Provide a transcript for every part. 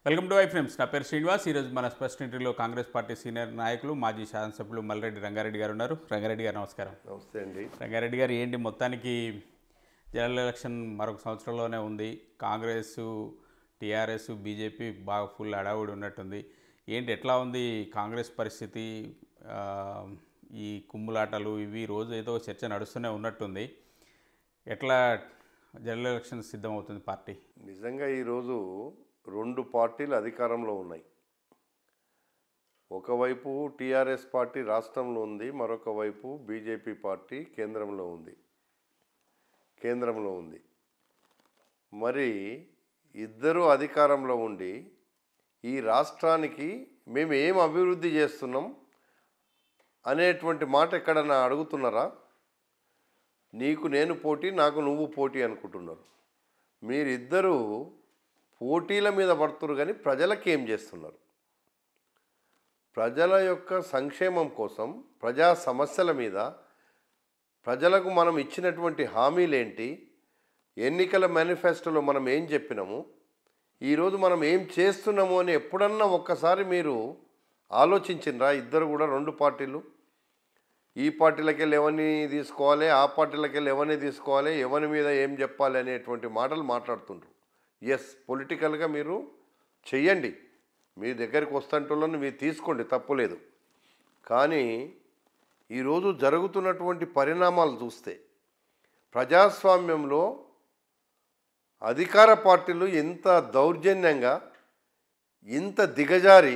welcome to I friends నా పేరు శ్రీనివాస్ ఈరోజు మన స్పష్టం ఇంటర్వ్యూలో కాంగ్రెస్ పార్టీ సీనియర్ నాయకులు మాజీ శాసనసభ్యులు మల్రెడ్డి రంగారెడ్డి గారు ఉన్నారు రంగారెడ్డి గారు నమస్కారం నమస్తే అండి రంగారెడ్డి గారు ఏంటి మొత్తానికి జనరల్ ఎలక్షన్ మరొక సంవత్సరంలోనే ఉంది కాంగ్రెస్ టీఆర్ఎస్ బీజేపీ బాగా ఫుల్ అడావుడి ఉన్నట్టుంది ఏంటి ఎట్లా ఉంది కాంగ్రెస్ పరిస్థితి ఆ, ఈ కుమ్ములాటలు ఇవి రోజు ఏదో చర్చ నడుస్తూనే ఉన్నట్టుంది ఎట్లా జనరల్ ఎలక్షన్ సిద్ధమవుతుంది పార్టీ నిజంగా ఈరోజు రెండు పార్టీలు అధికారంలో ఉన్నాయి ఒకవైపు టీఆర్ఎస్ పార్టీ రాష్ట్రంలో ఉంది మరొక వైపు బీజేపీ పార్టీ కేంద్రంలో ఉంది కేంద్రంలో ఉంది మరి ఇద్దరు అధికారంలో ఉండి ఈ రాష్ట్రానికి మేము ఏం అభివృద్ధి చేస్తున్నాం అనేటువంటి మాట ఎక్కడన్నా అడుగుతున్నారా నీకు నేను పోటీ నాకు నువ్వు పోటీ అనుకుంటున్నారు మీరిద్దరూ పోటీల మీద పడుతున్నారు కానీ ప్రజలకు ఏం చేస్తున్నారు ప్రజల యొక్క సంక్షేమం కోసం ప్రజా సమస్యల మీద ప్రజలకు మనం ఇచ్చినటువంటి హామీలేంటి ఎన్నికల మేనిఫెస్టోలో మనం ఏం చెప్పినాము ఈరోజు మనం ఏం చేస్తున్నాము అని ఎప్పుడన్నా ఒక్కసారి మీరు ఆలోచించినరా ఇద్దరు కూడా రెండు పార్టీలు ఈ పార్టీలకి వెళ్ళి ఎవరిని తీసుకోవాలి ఆ పార్టీలకి వెళ్ళి ఎవరిని తీసుకోవాలి ఎవరి మీద ఏం చెప్పాలి అనేటువంటి మాటలు మాట్లాడుతుండ్రు ఎస్ పొలిటికల్గా మీరు చెయ్యండి మీ దగ్గరికి వస్తుంటులను మీరు తీసుకోండి తప్పులేదు కానీ ఈరోజు జరుగుతున్నటువంటి పరిణామాలు చూస్తే ప్రజాస్వామ్యంలో అధికార పార్టీలు ఇంత దౌర్జన్యంగా ఇంత దిగజారి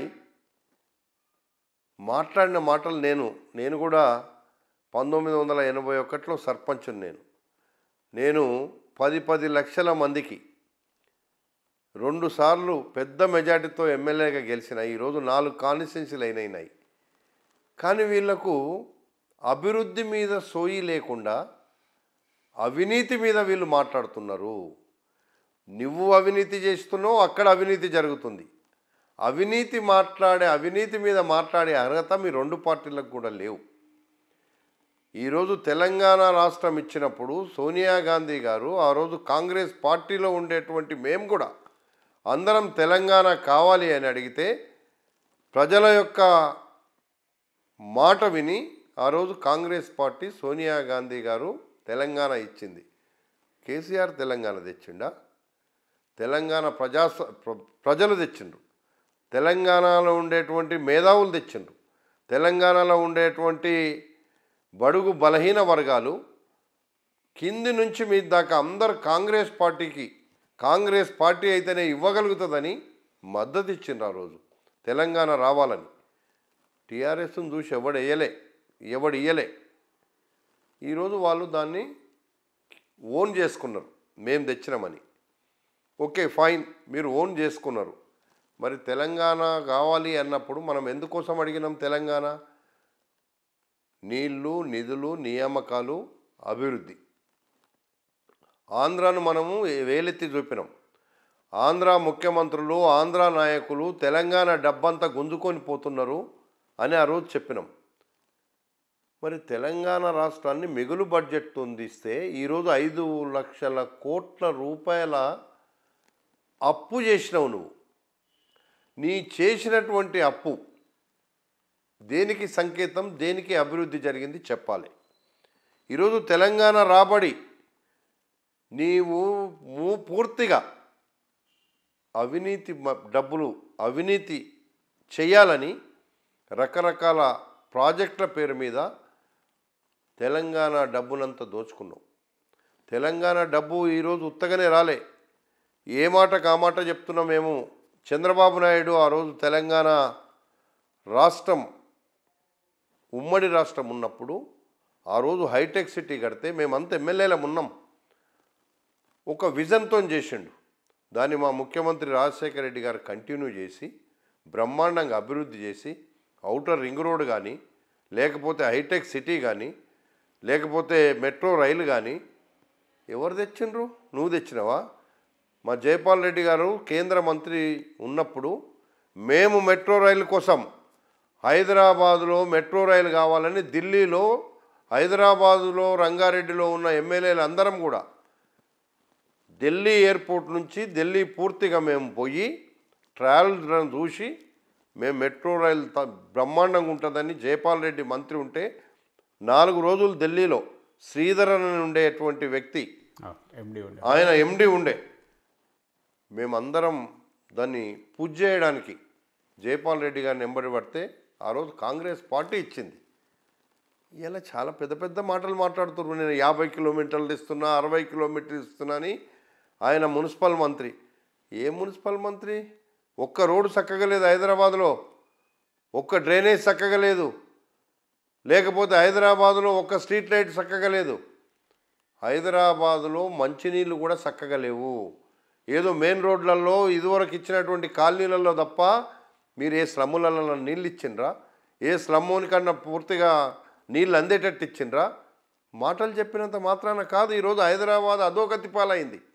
మాట్లాడిన మాటలు నేను నేను కూడా పంతొమ్మిది వందల ఎనభై ఒకటిలో సర్పంచ్ని నేను నేను పది పది లక్షల మందికి రెండు సార్లు పెద్ద మెజార్టీతో ఎమ్మెల్యేగా గెలిచిన ఈరోజు నాలుగు కాన్స్టిట్యున్సీలు అయినాయి కానీ వీళ్లకు అభివృద్ధి మీద సోయి లేకుండా అవినీతి మీద వీళ్ళు మాట్లాడుతున్నారు నువ్వు అవినీతి చేస్తున్నావు అక్కడ అవినీతి జరుగుతుంది అవినీతి మాట్లాడే అవినీతి మీద మాట్లాడే అర్హత మీ రెండు పార్టీలకు కూడా లేవు ఈరోజు తెలంగాణ రాష్ట్రం ఇచ్చినప్పుడు సోనియా గాంధీ గారు ఆ రోజు కాంగ్రెస్ పార్టీలో ఉండేటువంటి మేము కూడా అందరం తెలంగాణ కావాలి అని అడిగితే ప్రజల యొక్క మాట విని ఆ రోజు కాంగ్రెస్ పార్టీ సోనియా గాంధీ గారు తెలంగాణ ఇచ్చింది కేసీఆర్ తెలంగాణ తెచ్చిండా తెలంగాణ ప్రజా ప్రజలు తెచ్చిండ్రు తెలంగాణలో ఉండేటువంటి మేధావులు తెచ్చిండ్రు తెలంగాణలో ఉండేటువంటి బడుగు బలహీన వర్గాలు కింది నుంచి మీ దాకా అందరు కాంగ్రెస్ పార్టీకి కాంగ్రెస్ పార్టీ అయితేనే ఇవ్వగలుగుతుందని మద్దతు ఇచ్చిండ్రు ఆ రోజు తెలంగాణ రావాలని టీఆర్ఎస్ను చూసి ఎవడు వేయలే ఎవడు ఇయ్యలే ఈరోజు వాళ్ళు దాన్ని ఓన్ చేసుకున్నారు మేము తెచ్చినామని ఓకే ఫైన్ మీరు ఓన్ చేసుకున్నారు మరి తెలంగాణ కావాలి అన్నప్పుడు మనం ఎందుకోసం అడిగినాం తెలంగాణ నీళ్లు నిధులు నియామకాలు అభివృద్ధి ఆంధ్రాను మనము వేలెత్తి చూపినాం ఆంధ్ర ముఖ్యమంత్రులు ఆంధ్ర నాయకులు తెలంగాణ డబ్బంతా గుంజుకొని పోతున్నారు అని ఆ రోజు చెప్పినాం మరి తెలంగాణ రాష్ట్రాన్ని మిగులు బడ్జెట్ పొందిస్తే ఈరోజు ఐదు లక్షల కోట్ల రూపాయల అప్పు చేసినావు నువ్వు నీ చేసినటువంటి అప్పు దేనికి సంకేతం దేనికి అభివృద్ధి జరిగింది చెప్పాలి ఈరోజు తెలంగాణ రాబడి నీవు మూ- పూర్తిగా అవినీతి మ- డబ్బులు అవినీతి చేయాలని రకరకాల ప్రాజెక్టుల పేరు మీద తెలంగాణ డబ్బునంతా దోచుకున్నావు తెలంగాణ డబ్బు ఈరోజు ఉత్తగానే రాలే ఏ మాట కామాట చెప్తున్నాం మేము చంద్రబాబు నాయుడు ఆ రోజు తెలంగాణ రాష్ట్రం ఉమ్మడి రాష్ట్రం ఉన్నప్పుడు ఆ రోజు హైటెక్ సిటీ కడితే మేమంతా ఎమ్మెల్యేలం ఉన్నాం ఒక విజన్తో చేసిండు దాన్ని మా ముఖ్యమంత్రి రాజశేఖర రెడ్డి గారు కంటిన్యూ చేసి బ్రహ్మాండంగా అభివృద్ధి చేసి ఔటర్ రింగ్ రోడ్ కానీ లేకపోతే హైటెక్ సిటీ కానీ లేకపోతే మెట్రో రైలు కానీ ఎవరు తెచ్చిండ్రు నువ్వు తెచ్చినావా మా జైపాల్ రెడ్డి గారు కేంద్ర మంత్రి ఉన్నప్పుడు మేము మెట్రో రైలు కోసం హైదరాబాదులో మెట్రో రైలు కావాలని ఢిల్లీలో హైదరాబాదులో రంగారెడ్డిలో ఉన్న ఎమ్మెల్యేలు అందరం కూడా ఢిల్లీ ఎయిర్పోర్ట్ నుంచి ఢిల్లీ పూర్తిగా మేము పోయి ట్రయల్ రన్ చూసి మేము మెట్రో రైలు త- బ్రహ్మాండంగా ఉంటుందని జయపాల్ రెడ్డి మంత్రి ఉంటే నాలుగు రోజులు ఢిల్లీలో శ్రీధరన్ అని ఉండేటువంటి వ్యక్తి ఎండి ఉండే ఆయన ఎండి ఉండే మేమందరం దాన్ని పూజ చేయడానికి జయపాల్ రెడ్డి గారిని ఎంబడి పడితే ఆ రోజు కాంగ్రెస్ పార్టీ ఇచ్చింది ఇలా చాలా పెద్ద పెద్ద మాటలు మాట్లాడుతున్నారు నేను యాభై కిలోమీటర్లు ఇస్తున్నా అరవై కిలోమీటర్లు ఇస్తున్నా అని ఆయన మున్సిపల్ మంత్రి ఏ మున్సిపల్ మంత్రి ఒక్క రోడ్డు చక్కగా లేదు హైదరాబాద్లో ఒక్క డ్రైనేజ్ చక్కగా లేదు లేకపోతే హైదరాబాదులో ఒక్క స్ట్రీట్ లైట్ చక్కగా లేదు హైదరాబాదులో మంచినీళ్ళు కూడా చక్కగా లేవు ఏదో మెయిన్ రోడ్లలో ఇదివరకు ఇచ్చినటువంటి కాలనీలలో తప్ప మీరు ఏ స్లమ్ములలో నీళ్ళు ఇచ్చిండ్రా ఏ స్లమ్ముని కన్నా పూర్తిగా నీళ్ళు అందేటట్టు ఇచ్చిండ్రా మాటలు చెప్పినంత మాత్రాన కాదు ఈరోజు హైదరాబాద్ అధోగతి పాలైంది